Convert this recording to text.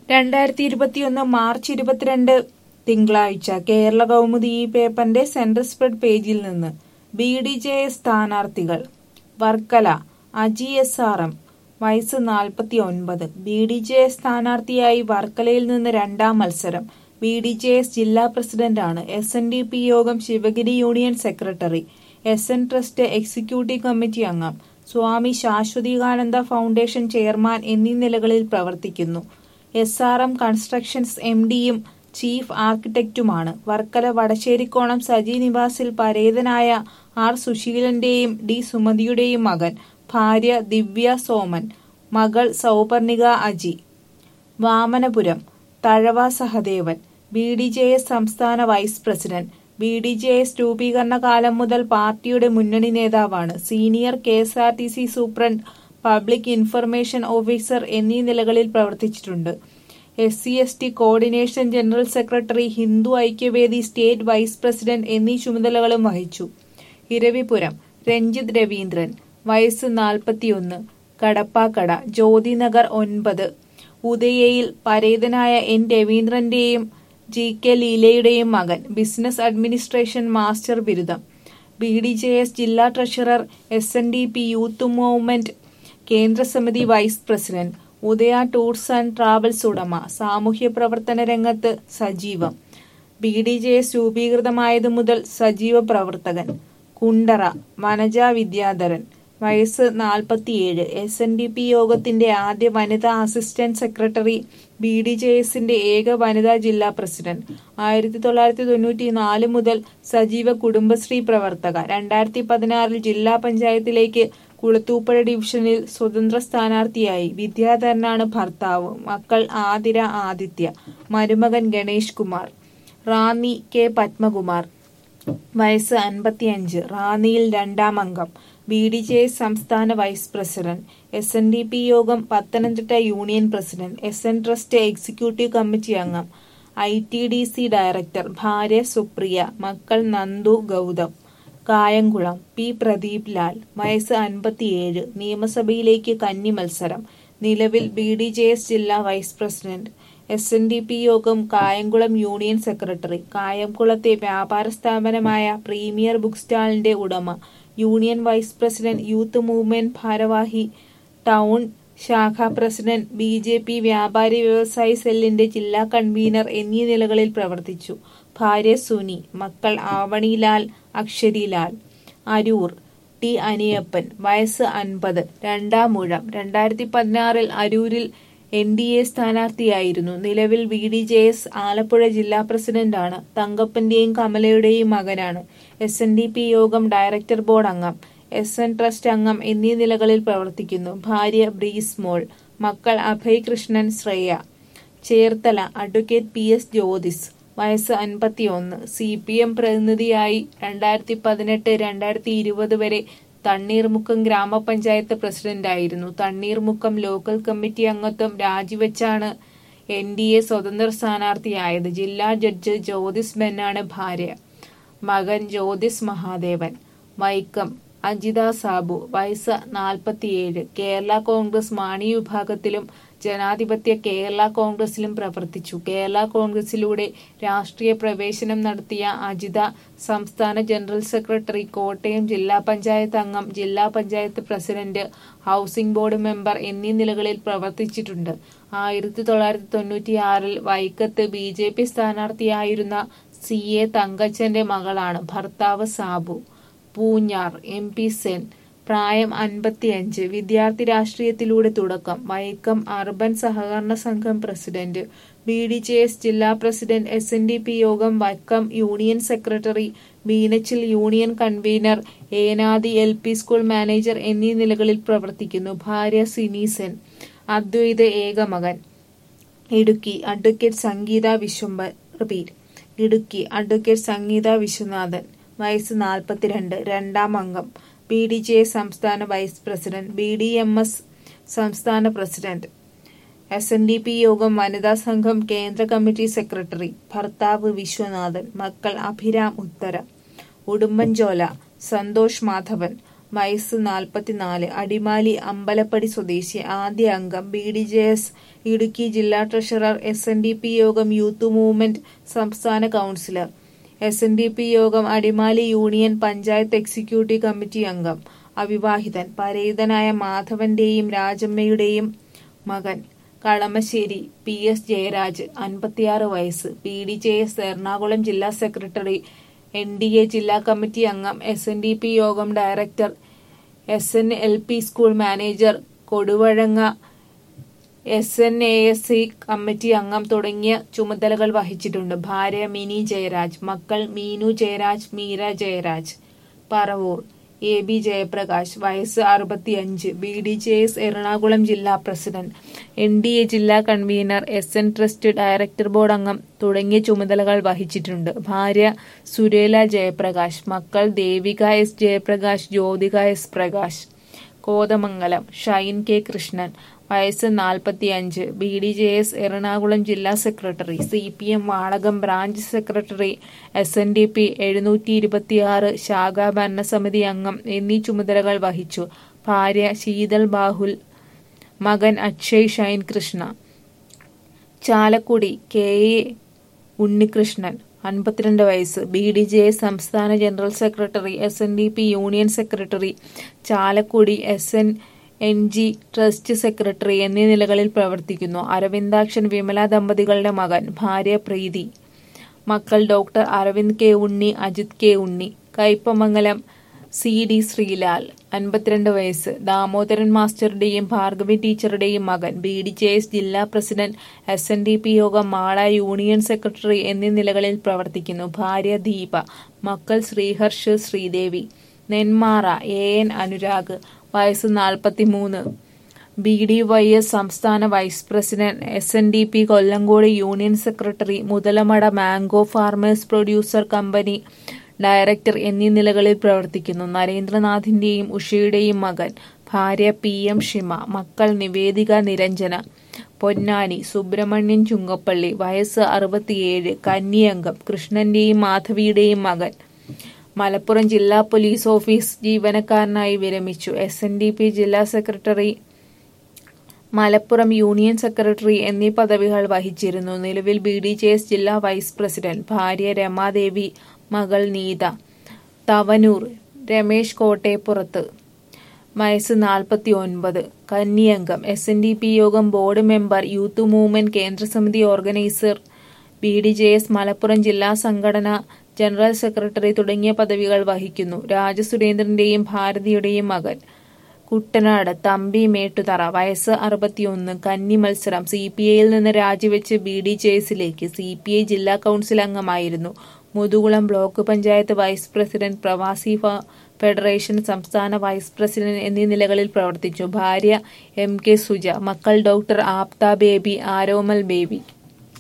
രണ്ടായിരത്തി ഇരുപത്തിയൊന്ന് മാർച്ച് ഇരുപത്തിരണ്ട് തിങ്കളാഴ്ച കേരള കൗമുദി ഈ പേപ്പറിന്റെ സെന്റർ സ്പ്രെഡ് പേജിൽ നിന്ന് ബി ഡി ജെ എസ് സ്ഥാനാർത്ഥികൾ Varkala Aji S R M വയസ്സ് നാൽപ്പത്തി ഒൻപത് ബി ഡി ജെ എസ് സ്ഥാനാർത്ഥിയായി വർക്കലയിൽ നിന്ന് രണ്ടാം മത്സരം ബി ഡി ജെ എസ് ജില്ലാ പ്രസിഡന്റാണ് എസ് എൻ ഡി പി യോഗം Sivagiri union secretary S N trust executive committee അംഗം സ്വാമി ശാശ്വതികാനന്ദ ഫൗണ്ടേഷൻ ചെയർമാൻ എന്നീ നിലകളിൽ പ്രവർത്തിക്കുന്നു S R M constructions M ഡിയും ചീഫ് ആർക്കിടെക്റ്റുമാണ് വർക്കല വടശ്ശേരിക്കോണം സജി നിവാസിൽ പരേതനായ ആർ സുശീലന്റെയും ഡി സുമതിയുടെയും മകൻ ഭാര്യ ദിവ്യ സോമൻ മകൾ Souparnika Aji Vamanapuram Thazhava Sahadevan B D J S സംസ്ഥാന vice president B D J S രൂപീകരണ കാലം മുതൽ പാർട്ടിയുടെ മുന്നണി നേതാവാണ് senior K S R T C superintendent public information officer എന്നീ നിലകളിൽ പ്രവർത്തിച്ചിട്ടുണ്ട് S C S T coordination general secretary Hindu Aikyavedi state vice president എന്നീ ചുമതലകളും വഹിച്ചു ഇരവിപുരം രഞ്ജിത് രവീന്ദ്രൻ വയസ്സ് നാൽപ്പത്തിയൊന്ന് കടപ്പാക്കട ജ്യോതിനഗർ ഒൻപത് ഉദയയിൽ പരേതനായ എൻ രവീന്ദ്രന്റെയും ജി കെ ലീലയുടെയും മകൻ ബിസിനസ് അഡ്മിനിസ്ട്രേഷൻ മാസ്റ്റർ ബിരുദം ബി ഡി ജെ എസ് ജില്ലാ treasurer S N D P youth movement കേന്ദ്രസമിതി vice president Udaya tours and travels ഉടമ സാമൂഹ്യ പ്രവർത്തന രംഗത്ത് സജീവം ബി ഡി ജെ എസ് രൂപീകൃതമായതു മുതൽ സജീവ പ്രവർത്തകൻ കുണ്ടറ വനജ വിദ്യാധരൻ വയസ്സ് നാൽപ്പത്തിയേഴ് എസ് എൻ ഡി പി യോഗത്തിന്റെ ആദ്യ വനിതാ assistant secretary B D J എസിന്റെ ഏക വനിതാ ജില്ലാ പ്രസിഡന്റ് ആയിരത്തി തൊള്ളായിരത്തി തൊണ്ണൂറ്റി നാല് മുതൽ സജീവ കുടുംബശ്രീ പ്രവർത്തക രണ്ടായിരത്തി പതിനാറിൽ ജില്ലാ പഞ്ചായത്തിലേക്ക് കുളത്തൂപ്പുഴ ഡിവിഷനിൽ സ്വതന്ത്ര സ്ഥാനാർത്ഥിയായി വിദ്യാധരനാണ് ഭർത്താവ് മക്കൾ ആതിര ആദിത്യ മരുമകൻ ഗണേഷ് കുമാർ റാന്നി കെ പത്മകുമാർ വയസ്സ് അൻപത്തിയഞ്ച് റാന്നിയിൽ രണ്ടാം അംഗം ബി ഡി ജെ എസ് സംസ്ഥാന vice president S N D P യോഗം Pathanamthitta union president S N trust executive committee അംഗം I T D C director ഭാര്യ സുപ്രിയ മക്കൾ നന്ദു ഗൗതം കായംകുളം പി പ്രദീപ് ലാൽ വയസ്സ് അൻപത്തിയേഴ് നിയമസഭയിലേക്ക് കന്നി മത്സരം നിലവിൽ ബി ഡി ജെ എസ് ജില്ലാ vice president S N D P യോഗം കായംകുളം യൂണിയൻ സെക്രട്ടറി കായംകുളത്തെ വ്യാപാര സ്ഥാപനമായ പ്രീമിയർ ബുക്ക് സ്റ്റാളിന്റെ ഉടമ union vice president youth movement ഭാരവാഹി ടൗൺ ശാഖാ പ്രസിഡന്റ് ബി ജെ പി വ്യാപാരി വ്യവസായി സെല്ലിന്റെ ജില്ലാ കൺവീനർ എന്നീ നിലകളിൽ പ്രവർത്തിച്ചു ഭാര്യ സുനി മക്കൾ ആവണിലാൽ അക്ഷരിലാൽ അരൂർ ടി അനിയപ്പൻ വയസ്സ് അൻപത് രണ്ടാം മുഴം രണ്ടായിരത്തി പതിനാറിൽ അരൂരിൽ എൻ ഡി എ സ്ഥാനാർത്ഥിയായിരുന്നു നിലവിൽ B D J S Alappuzha ജില്ലാ പ്രസിഡന്റാണ് തങ്കപ്പന്റെയും കമലയുടെയും മകനാണ് എസ് എൻ ഡി പി യോഗം ഡയറക്ടർ ബോർഡ് അംഗം എസ് എൻ ട്രസ്റ്റ് അംഗം എന്നീ നിലകളിൽ പ്രവർത്തിക്കുന്നു ഭാര്യ ബ്രീസ് മോൾ മക്കൾ Abhay Krishnan Shreya Cherthala advocate P S Jyothis വയസ്സ് അൻപത്തിയൊന്ന് സി പി എം പ്രതിനിധിയായി രണ്ടായിരത്തി പതിനെട്ട് രണ്ടായിരത്തി ഇരുപത് വരെ തണ്ണീർമുക്കം ഗ്രാമപഞ്ചായത്ത് പ്രസിഡന്റായിരുന്നു തണ്ണീർമുക്കം ലോക്കൽ കമ്മിറ്റി അംഗത്വം രാജിവെച്ചാണ് എൻ ഡി എ സ്വതന്ത്ര സ്ഥാനാർത്ഥിയായത് ജില്ലാ ജഡ്ജ് ജ്യോതിസ് ബെന്നാണ് ഭാര്യ മകൻ ജ്യോതിസ് മഹാദേവൻ വൈക്കം അജിത സാബു വയസ്സ് നാൽപ്പത്തിയേഴ് കേരള കോൺഗ്രസ് മാണി വിഭാഗത്തിലും ജനാധിപത്യ കേരള കോൺഗ്രസിലും പ്രവർത്തിച്ചു കേരള കോൺഗ്രസിലൂടെ രാഷ്ട്രീയ പ്രവേശനം നടത്തിയ അജിത സംസ്ഥാന ജനറൽ സെക്രട്ടറി കോട്ടയം ജില്ലാ പഞ്ചായത്ത് അംഗം ജില്ലാ panchayat president housing board member എന്നീ നിലകളിൽ പ്രവർത്തിച്ചിട്ടുണ്ട് ആയിരത്തി തൊള്ളായിരത്തി തൊണ്ണൂറ്റിയാറിൽ വൈക്കത്ത് ബി ജെ പി സ്ഥാനാർത്ഥിയായിരുന്ന സി എ തങ്കച്ചന്റെ മകളാണ് ഭർത്താവ് സാബു പൂഞ്ഞാർ എം പി സെൻ പ്രായം അൻപത്തിയഞ്ച് വിദ്യാർത്ഥി രാഷ്ട്രീയത്തിലൂടെ തുടക്കം വൈക്കം അർബൻ സഹകരണ സംഘം president B D J S ജില്ലാ president S N D P യോഗം Vaikom union secretary Meenachil union convener Enadi L P school manager എന്നീ നിലകളിൽ പ്രവർത്തിക്കുന്നു ഭാര്യ സിനീസൻ അദ്വൈത് ഏകമകൻ Idukki advocate Sangeetha Vishwambar repeat Idukki advocate Sangeetha Viswanathan വയസ്സ് നാൽപ്പത്തിരണ്ട് രണ്ടാം അംഗം ബി ഡി ജെ സംസ്ഥാന vice president B D M S സംസ്ഥാന president S N D P യോഗം വനിതാ സംഘം കേന്ദ്ര കമ്മിറ്റി സെക്രട്ടറി ഭർത്താവ് വിശ്വനാഥൻ മക്കൾ അഭിരാം ഉത്തര ഉടുമ്പൻചോല സന്തോഷ് മാധവൻ വയസ്സ് നാൽപ്പത്തിനാല് അടിമാലി അമ്പലപ്പടി സ്വദേശി ആദ്യ അംഗം B D J S Idukki ജില്ലാ treasurer S N D P യോഗം യൂത്ത് മൂവ്മെന്റ് സംസ്ഥാന councillor S N D P യോഗം Adimali union panchayat executive committee അംഗം അവിവാഹിതൻ പരേതനായ മാധവന്റെയും രാജമ്മയുടെയും മകൻ കളമശ്ശേരി പി എസ് ജയരാജ് അൻപത്തിയാറ് വയസ്സ് B D J S Ernakulam ജില്ലാ സെക്രട്ടറി എൻ ഡി എ ജില്ലാ കമ്മിറ്റി അംഗം എസ് എൻ ഡി പി യോഗം director S N L P school manager Koduvazhanga S N A S C committee അംഗം തുടങ്ങിയ ചുമതലകൾ വഹിച്ചിട്ടുണ്ട് ഭാര്യ മിനി ജയരാജ് മക്കൾ മീനു ജയരാജ് മീര ജയരാജ് പറവൂർ എ ബി ജയപ്രകാശ് വയസ്സ് അറുപത്തിയഞ്ച് B D J S Ernakulam ജില്ലാ പ്രസിഡന്റ് എൻ ഡി എ ജില്ലാ convener S N trust director board അംഗം തുടങ്ങിയ ചുമതലകൾ വഹിച്ചിട്ടുണ്ട് ഭാര്യ സുരേല ജയപ്രകാശ് മക്കൾ Devika S Jayaprakash Jyothika S Prakash Kothamangalam Shine K Krishnan വയസ്സ് നാൽപ്പത്തിയഞ്ച് B D J S Ernakulam ജില്ലാ secretary C P M Valakam branch secretary S N D P എഴുന്നൂറ്റി ഇരുപത്തിയാറ് ശാഖാ ഭരണസമിതി അംഗം എന്നീ ചുമതലകൾ വഹിച്ചു ഭാര്യ ശീതൽ ബാഹുൽ മകൻ അക്ഷയ് ഷൈൻ കൃഷ്ണ ചാലക്കുടി കെ എ ഉണ്ണികൃഷ്ണൻ അൻപത്തിരണ്ട് വയസ്സ് ബി ഡി ജെ സംസ്ഥാന general secretary S N D P union secretary Chalakudy S N N G trust secretary എന്നീ നിലകളിൽ പ്രവർത്തിക്കുന്നു അരവിന്ദാക്ഷൻ വിമല ദമ്പതികളുടെ മകൻ ഭാര്യ പ്രീതി മക്കൾ doctor Aravind K Unni Ajith K Unni Kaipamangalam C D Sreelal അൻപത്തിരണ്ട് വയസ്സ് ദാമോദരൻ മാസ്റ്ററുടെയും ഭാർഗവി ടീച്ചറുടെയും മകൻ ബി ഡി ജെ എസ് ജില്ലാ president S N D P യോഗം മാള യൂണിയൻ സെക്രട്ടറി എന്നീ നിലകളിൽ പ്രവർത്തിക്കുന്നു ഭാര്യ ദീപ മക്കൾ ശ്രീഹർഷ് ശ്രീദേവി നെന്മാറ എ എൻ അനുരാഗ് വയസ്സ് നാൽപ്പത്തിമൂന്ന് ബി ഡി വൈ എസ് സംസ്ഥാന vice president S N D P Kollengode union secretary Muthalamada mango farmers producer company director എന്നീ നിലകളിൽ പ്രവർത്തിക്കുന്നു നരേന്ദ്രനാഥിന്റെയും ഉഷയുടെയും മകൻ ഭാര്യ പി എം ഷിമ മക്കൾ നിവേദിക നിരഞ്ജന പൊന്നാനി സുബ്രഹ്മണ്യൻ ചുങ്കപ്പള്ളി വയസ്സ് അറുപത്തിയേഴ് കന്നിയംഗം കൃഷ്ണന്റെയും മാധവിയുടെയും മകൻ മലപ്പുറം ജില്ലാ പോലീസ് ഓഫീസ് ജീവനക്കാരനായി വിരമിച്ചു എസ് എൻ ഡി പി ജില്ലാ സെക്രട്ടറി മലപ്പുറം യൂണിയൻ സെക്രട്ടറി എന്നീ പദവികൾ വഹിച്ചിരുന്നു നിലവിൽ ബി ഡി ജെ എസ് ജില്ലാ വൈസ് പ്രസിഡന്റ് ഭാര്യ രമാദേവി മകൾ നീത തവനൂർ രമേശ് കോട്ടയപ്പുറത്ത് വയസ്സ് നാൽപ്പത്തി ഒൻപത് കന്നിയംഗം എസ് എൻ ഡി പി യോഗം ബോർഡ് മെമ്പർ യൂത്ത് മൂവ്മെന്റ് കേന്ദ്രസമിതി organiser B D J S Malappuram ജില്ലാ സംഘടന ജനറൽ സെക്രട്ടറി തുടങ്ങിയ പദവികൾ വഹിക്കുന്നു രാജസുരേന്ദ്രന്റെയും ഭാരതിയുടെയും മകൻ കുട്ടനാട് തമ്പി മേട്ടുതറ വയസ്സ് അറുപത്തിയൊന്ന് കന്നി മത്സരം സി പി ഐയിൽ നിന്ന് രാജിവെച്ച് ബി ഡി ജെ എസിലേക്ക് സി പി ഐ ജില്ലാ കൗൺസിൽ അംഗമായിരുന്നു Muthukulam block panchayat vice president പ്രവാസി ഫെഡറേഷൻ സംസ്ഥാന വൈസ് പ്രസിഡന്റ് എന്നീ നിലകളിൽ പ്രവർത്തിച്ചു ഭാര്യ എം കെ സുജ മക്കൾ ഡോക്ടർ ആപ്ത ബേബി ആരോമൽ ബേബി